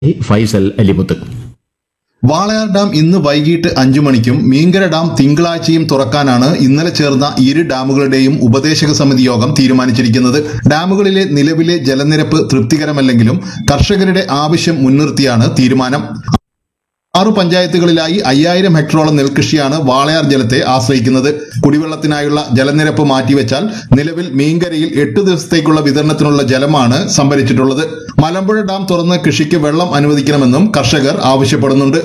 Faisal Alimuth Walayar dam ഇന്ന് വൈകിട്ട് അഞ്ചു മണിക്കും മീങ്കര ഡാം തിങ്കളാഴ്ചയും തുറക്കാനാണ് ഇന്നലെ ചേർന്ന ഇരു ഡാമുകളുടെയും ഉപദേശക സമിതി യോഗം തീരുമാനിച്ചിരിക്കുന്നത് ഡാമുകളിലെ നിലവിലെ ജലനിരപ്പ് തൃപ്തികരമല്ലെങ്കിലും കർഷകരുടെ ആവശ്യം മുൻനിർത്തിയാണ് തീരുമാനം ആറു പഞ്ചായത്തുകളിലായി അയ്യായിരം ഹെക്ടറോളം നെൽകൃഷിയാണ് വാളയാർ ജലത്തെ ആശ്രയിക്കുന്നത് കുടിവെള്ളത്തിനായുള്ള ജലനിരപ്പ് മാറ്റിവെച്ചാൽ നിലവിൽ മീങ്കരയിൽ എട്ട് ദിവസത്തേക്കുള്ള വിതരണത്തിനുള്ള ജലമാണ് സംഭരിച്ചിട്ടുള്ളത് മലമ്പുഴ ഡാം തുറന്ന് കൃഷിക്ക് വെള്ളം അനുവദിക്കണമെന്നും കർഷകർ ആവശ്യപ്പെടുന്നുണ്ട്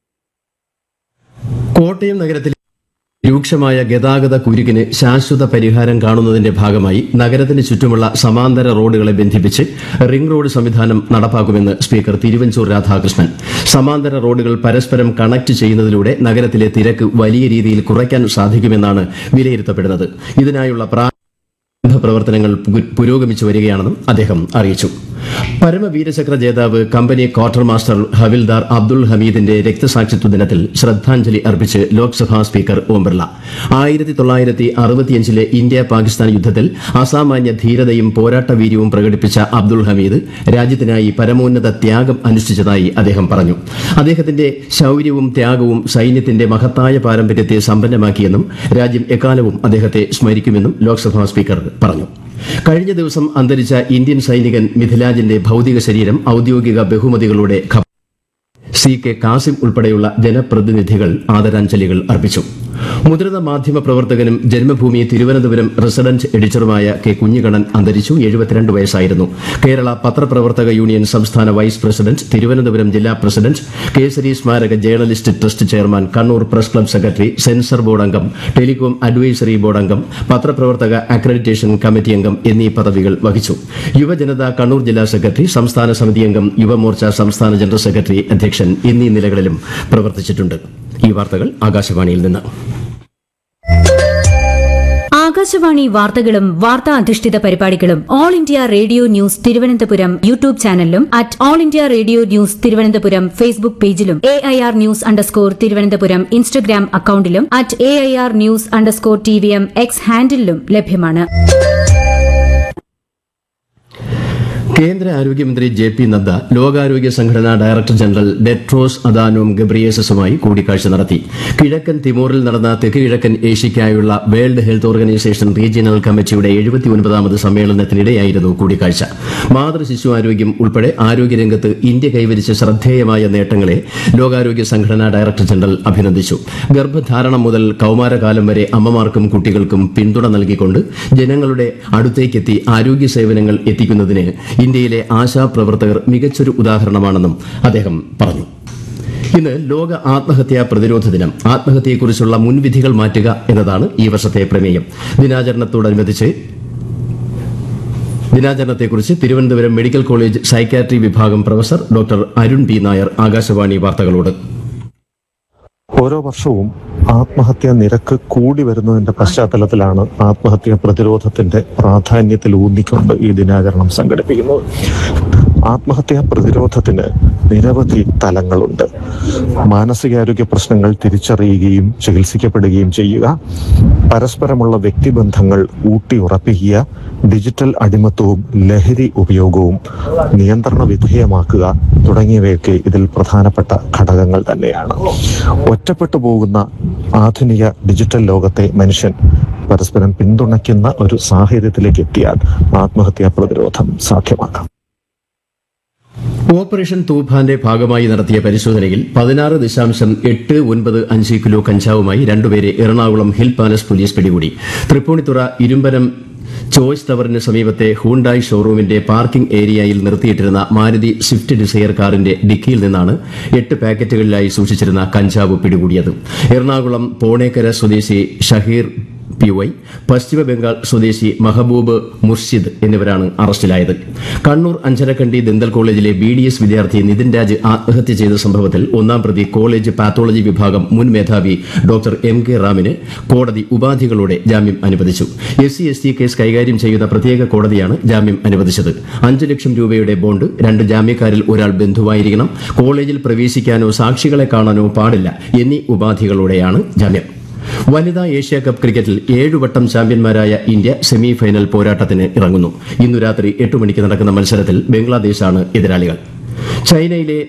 കോട്ടയം നഗരത്തിലെ രൂക്ഷമായ ഗതാഗത കുരുക്കിന് ശാശ്വത പരിഹാരം കാണുന്നതിന്റെ ഭാഗമായി നഗരത്തിന് ചുറ്റുമുള്ള സമാന്തര റോഡുകളെ ബന്ധിപ്പിച്ച് റിംഗ് റോഡ് സംവിധാനം നടപ്പാക്കുമെന്ന് സ്പീക്കർ തിരുവഞ്ചൂർ രാധാകൃഷ്ണൻ സമാന്തര റോഡുകൾ പരസ്പരം കണക്ട് ചെയ്യുന്നതിലൂടെ നഗരത്തിലെ തിരക്ക് വലിയ രീതിയിൽ കുറയ്ക്കാൻ സാധിക്കുമെന്നാണ് വിലയിരുത്തപ്പെടുന്നത് ഇതിനായുള്ള പ്രാരംഭ പ്രവർത്തനങ്ങൾ പു- പുരോഗമിച്ചു വരികയാണെന്നും അദ്ദേഹം അറിയിച്ചു പരമവീരചക്ര ജേതാവ് company quartermaster havildar Abdul ഹമീദിന്റെ രക്തസാക്ഷിത്വ ദിനത്തിൽ ശ്രദ്ധാഞ്ജലി അർപ്പിച്ച് ലോക്സഭാ സ്പീക്കർ ഓം ബിർള ആയിരത്തി തൊള്ളായിരത്തി അറുപത്തിയഞ്ചിലെ ഇന്ത്യ പാകിസ്ഥാൻ യുദ്ധത്തിൽ അസാമാന്യ ധീരതയും പോരാട്ട വീര്യവും പ്രകടിപ്പിച്ച അബ്ദുൾ ഹമീദ് രാജ്യത്തിനായി പരമോന്നത ത്യാഗം അനുഷ്ഠിച്ചതായി അദ്ദേഹം പറഞ്ഞു അദ്ദേഹത്തിന്റെ ശൌര്യവും ത്യാഗവും സൈന്യത്തിന്റെ മഹത്തായ പാരമ്പര്യത്തെ സമ്പന്നമാക്കിയെന്നും രാജ്യം എക്കാലവും അദ്ദേഹത്തെ സ്മരിക്കുമെന്നും ലോക്സഭാ സ്പീക്കർ പറഞ്ഞു കഴിഞ്ഞ ദിവസം അന്തരിച്ച ഇന്ത്യൻ സൈനികൻ മിഥിലാജിന്റെ ഭൌതിക ശരീരം ഔദ്യോഗിക ബഹുമതികളോടെ ഖ- സി കെ കാസിം ഉൾപ്പെടെയുള്ള ജനപ്രതിനിധികൾ ആദരാഞ്ജലികൾ അർപ്പിച്ചു മുതിർന്ന മാധ്യമ പ്രവർത്തകനും ജന്മഭൂമി തിരുവനന്തപുരം റെസിഡന്റ് എഡിറ്ററുമായ കെ കുഞ്ഞിക്കണ്ണൻ അന്തരിച്ചു എഴുപത്തിരണ്ട് വയസ്സായിരുന്നു കേരള പത്രപ്രവർത്തക യൂണിയൻ സംസ്ഥാന വൈസ് പ്രസിഡന്റ് തിരുവനന്തപുരം ജില്ലാ പ്രസിഡന്റ് കേസരി സ്മാരക journalist trust chairman Kannur press club secretary censor board അംഗം ടെലികോം അഡ്വൈസറി ബോർഡ് അംഗം പത്രപ്രവർത്തക അക്രഡിറ്റേഷൻ കമ്മിറ്റി അംഗം എന്നീ പദവികൾ വഹിച്ചു യുവജനത കണ്ണൂർ ജില്ലാ സെക്രട്ടറി സംസ്ഥാന സമിതി അംഗം യുവമോർച്ച സംസ്ഥാന ജനറൽ സെക്രട്ടറി അധ്യക്ഷൻ എന്നീ നിലകളിലും പ്രവർത്തിച്ചിട്ടുണ്ട് ഈ വാർത്തകൾ ആകാശവാണിയിൽ നിന്ന് ആകാശവാണി വാർത്തകളും വാർത്താ അധിഷ്ഠിത പരിപാടികളും all India radio news Thiruvananthapuram YouTube ചാനലിലും at all India radio news Thiruvananthapuram Facebook പേജിലും A I R news underscore Thiruvananthapuram Instagram അക്കൌണ്ടിലും at A I R news underscore T V M X ഹാൻഡിലും ലഭ്യമാണ് കേന്ദ്ര ആരോഗ്യമന്ത്രി ജെ പി നദ്ദ ലോകാരോഗ്യ സംഘടനാ ഡയറക്ടർ ജനറൽ ഡെട്രോസ് അദാനോം ഗബ്രിയേസസുമായി കൂടിക്കാഴ്ച നടത്തി കിഴക്കൻ തിമോറിൽ നടന്ന തെക്ക് കിഴക്കൻ ഏഷ്യയ്ക്കായുള്ള വേൾഡ് ഹെൽത്ത് ഓർഗനൈസേഷൻ റീജിയണൽ കമ്മിറ്റിയുടെ എഴുപത്തിയൊൻപതാമത് സമ്മേളനത്തിനിടെയായിരുന്നു കൂടിക്കാഴ്ച മാതൃ ശിശു ആരോഗ്യം ഉൾപ്പെടെ ആരോഗ്യരംഗത്ത് ഇന്ത്യ കൈവരിച്ച ശ്രദ്ധേയമായ നേട്ടങ്ങളെ ലോകാരോഗ്യ സംഘടനാ ഡയറക്ടർ ജനറൽ അഭിനന്ദിച്ചു ഗർഭധാരണം മുതൽ കൌമാരകാലം വരെ അമ്മമാർക്കും കുട്ടികൾക്കും പിന്തുണ നൽകിക്കൊണ്ട് ജനങ്ങളുടെ അടുത്തേക്കെത്തി ആരോഗ്യ സേവനങ്ങൾ എത്തിക്കുന്നതിന് ഇന്ത്യയിലെ ആശാപ്രവർത്തകർ മികച്ചൊരു ഉദാഹരണമാണെന്നും അദ്ദേഹം പറഞ്ഞു ഇന്ന് ലോക ആത്മഹത്യാ പ്രതിരോധ ദിനം ആത്മഹത്യയെക്കുറിച്ചുള്ള മുൻവിധികൾ മാറ്റുക എന്നതാണ് ഈ വർഷത്തെ പ്രമേയം ദിനാചരണത്തോടനുബന്ധിച്ച് ദിനാചരണത്തെക്കുറിച്ച് തിരുവനന്തപുരം മെഡിക്കൽ കോളേജ് സൈക്കാട്രി വിഭാഗം professor doctor Arun P Nair Akashvani വാർത്തകളോട് ഓരോ വർഷവും ആത്മഹത്യാ നിരക്ക് കൂടി വരുന്നതിന്റെ പശ്ചാത്തലത്തിലാണ് ആത്മഹത്യാ പ്രതിരോധത്തിന്റെ പ്രാധാന്യത്തിൽ ഊന്നിക്കൊണ്ട് ഈ ദിനാചരണം സംഘടിപ്പിക്കുന്നത് ആത്മഹത്യാ പ്രതിരോധത്തിന് നിരവധി തലങ്ങളുണ്ട് മാനസികാരോഗ്യ പ്രശ്നങ്ങൾ തിരിച്ചറിയുകയും ചികിത്സിക്കപ്പെടുകയും ചെയ്യുക പരസ്പരമുള്ള വ്യക്തിബന്ധങ്ങൾ ഊട്ടി ഉറപ്പിക്കുക ഡിജിറ്റൽ അടിമത്വവും ലഹരി ഉപയോഗവും നിയന്ത്രണ വിധേയമാക്കുക തുടങ്ങിയവയൊക്കെ ഇതിൽ പ്രധാനപ്പെട്ട ഘടകങ്ങൾ തന്നെയാണ് ഒറ്റപ്പെട്ടു പോകുന്ന ആധുനിക ഡിജിറ്റൽ ലോകത്തെ മനുഷ്യൻ പരസ്പരം പിന്തുണയ്ക്കുന്ന ഒരു സാഹചര്യത്തിലേക്ക് എത്തിയാൽ ആത്മഹത്യാ പ്രതിരോധം സാധ്യമാക്കാം ഓപ്പറേഷൻ തൂഫാന്റെ ഭാഗമായി നടത്തിയ പരിശോധനയിൽ പതിനാറ് ദശാംശം എട്ട് ഒൻപത് അഞ്ച് കിലോ കഞ്ചാവുമായി രണ്ടുപേരെ എറണാകുളം ഹിൽ പാലസ് പോലീസ് പിടികൂടി തൃപ്പൂണിത്തുറ ഇരുമ്പനം ചോയ്സ് ടവറിന് സമീപത്തെ ഹൂണ്ടായ് ഷോറൂമിന്റെ പാർക്കിംഗ് ഏരിയയിൽ നിർത്തിയിട്ടിരുന്ന മാരുതി സ്വിഫ്റ്റ് ഡിസയർ കാറിന്റെ ഡിക്കിയിൽ നിന്നാണ് എട്ട് പാക്കറ്റുകളിലായി സൂക്ഷിച്ചിരുന്ന കഞ്ചാവ് പിടികൂടിയത് എറണാകുളം പോണേക്കര സ്വദേശി ഷഹീർ പി വൈ പശ്ചിമ ബംഗാൾ സ്വദേശി മഹബൂബ് മുർഷിദ് എന്നിവരാണ് അറസ്റ്റിലായത് കണ്ണൂർ അഞ്ചരക്കണ്ടി ദന്തൽ കോളേജിലെ ബി ഡി എസ് വിദ്യാർത്ഥി നിതിൻ രാജ് ആത്മഹത്യ ചെയ്ത സംഭവത്തിൽ ഒന്നാം പ്രതി കോളേജ് പാത്തോളജി വിഭാഗം മുൻ മേധാവി ഡോക്ടർ എം കെ റാമിന് കോടതി ഉപാധികളോടെ ജാമ്യം അനുവദിച്ചു S C S T case കൈകാര്യം ചെയ്യുന്ന പ്രത്യേക കോടതിയാണ് ജാമ്യം അനുവദിച്ചത് അഞ്ച് ലക്ഷം രൂപയുടെ ബോണ്ട് രണ്ട് ജാമ്യക്കാരിൽ ഒരാൾ ബന്ധുവായിരിക്കണം കോളേജിൽ പ്രവേശിക്കാനോ സാക്ഷികളെ കാണാനോ പാടില്ല എന്നീ ഉപാധികളോടെയാണ് ജാമ്യം വനിതാ ഏഷ്യ കപ്പ് ക്രിക്കറ്റിൽ ഏഴുവട്ടം ചാമ്പ്യന്മാരായ ഇന്ത്യ സെമി ഫൈനൽ പോരാട്ടത്തിന് ഇറങ്ങുന്നു ഇന്നു രാത്രി എട്ട് മണിക്ക് നടക്കുന്ന മത്സരത്തിൽ ബംഗ്ലാദേശാണ് എതിരാളികൾ ചൈനയിലെ